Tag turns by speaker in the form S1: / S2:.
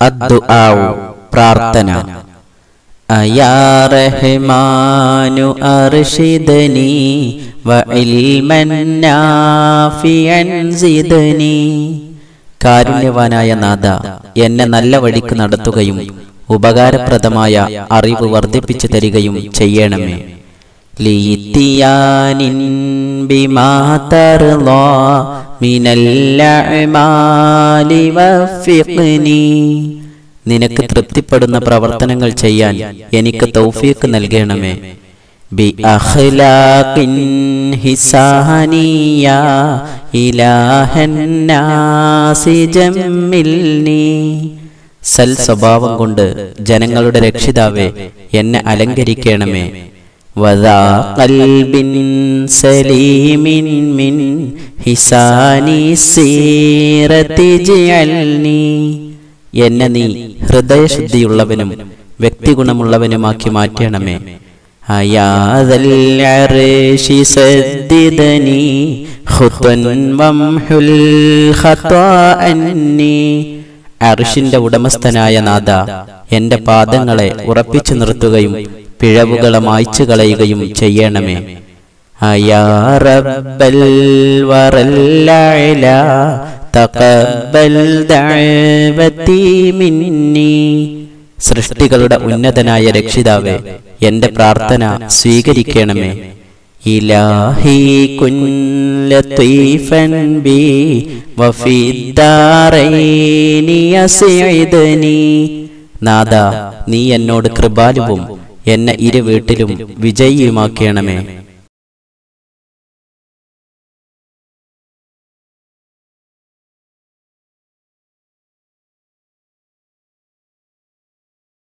S1: അദ്ദുആഉ പ്രാർത്ഥന അയാ റഹ്മാനു അർഷിദനി വഇൽമൻ നാഫിയൻ സിദനി കാരുണ്യവാനായ നാഥ എന്നെ നല്ല വഴിക്ക് നടത്തുകയും ഉപകാരപ്രദമായ അറിവ് വർദ്ധിപ്പിച്ചു തരികയും ചെയ്യണമേ ലീത്തിയാനിൻ ബിമാ തർളാ മിനൽ അഅമാലി വഫിഖ്നി നിനക്ക് തൃപ്തിപ്പെടുന്ന പ്രവർത്തനങ്ങൾ ചെയ്യാൻ എനിക്ക് തൗഫീക്ക് നൽകണമേ ബി അഖ്ലാഖിൻ ഹിസാനിയ ഇലാഹൻ നാസി ജമ്മിൽനി സൽ സ്വഭാവം കൊണ്ട് ജനങ്ങളുടെ രക്ഷിതാവേ എന്നെ അലങ്കരിക്കണമേ വദാ ഖൽബിൻ സലീമിൻ മിൻ ഹിസാനി സീറത്തി ജഅൽനി എന്നെ നീ ഹൃദയശുദ്ധിയുള്ളവനും വ്യക്തിഗുണമുള്ളവനുമാക്കി മാറ്റണമേ അയാദൽ അർശി സദ്ദിദനി ഖുത്വൻ വംഹുൽ ഖത്വാ അന്നി അർഷിന്റെ ഉടമസ്ഥനായ നാഥ എന്റെ പാദങ്ങളെ ഉറപ്പിച്ചു നിർത്തുകയും പിഴവുകളെ മായ്ച്ചു കളയുകയും ചെയ്യണമേ അയാ റബ്ബൽ വറല്ലഅല തഖബ്ബൽ ദഅവതി മിന്നി സൃഷ്ടികളുടെ ഉന്നതനായ രക്ഷിതാവേ എന്റെ പ്രാർത്ഥന സ്വീകരിക്കണമേ ഇലാഹി കുല്ലത്തീഫൻ ബി വഫിദ്ദാറൈനി അസിഇദനി നാദാ നീ എന്നോട് കൃപാലുവും എന്നെ ഇരു വീട്ടിലും വിജയിയുമാക്കണമേ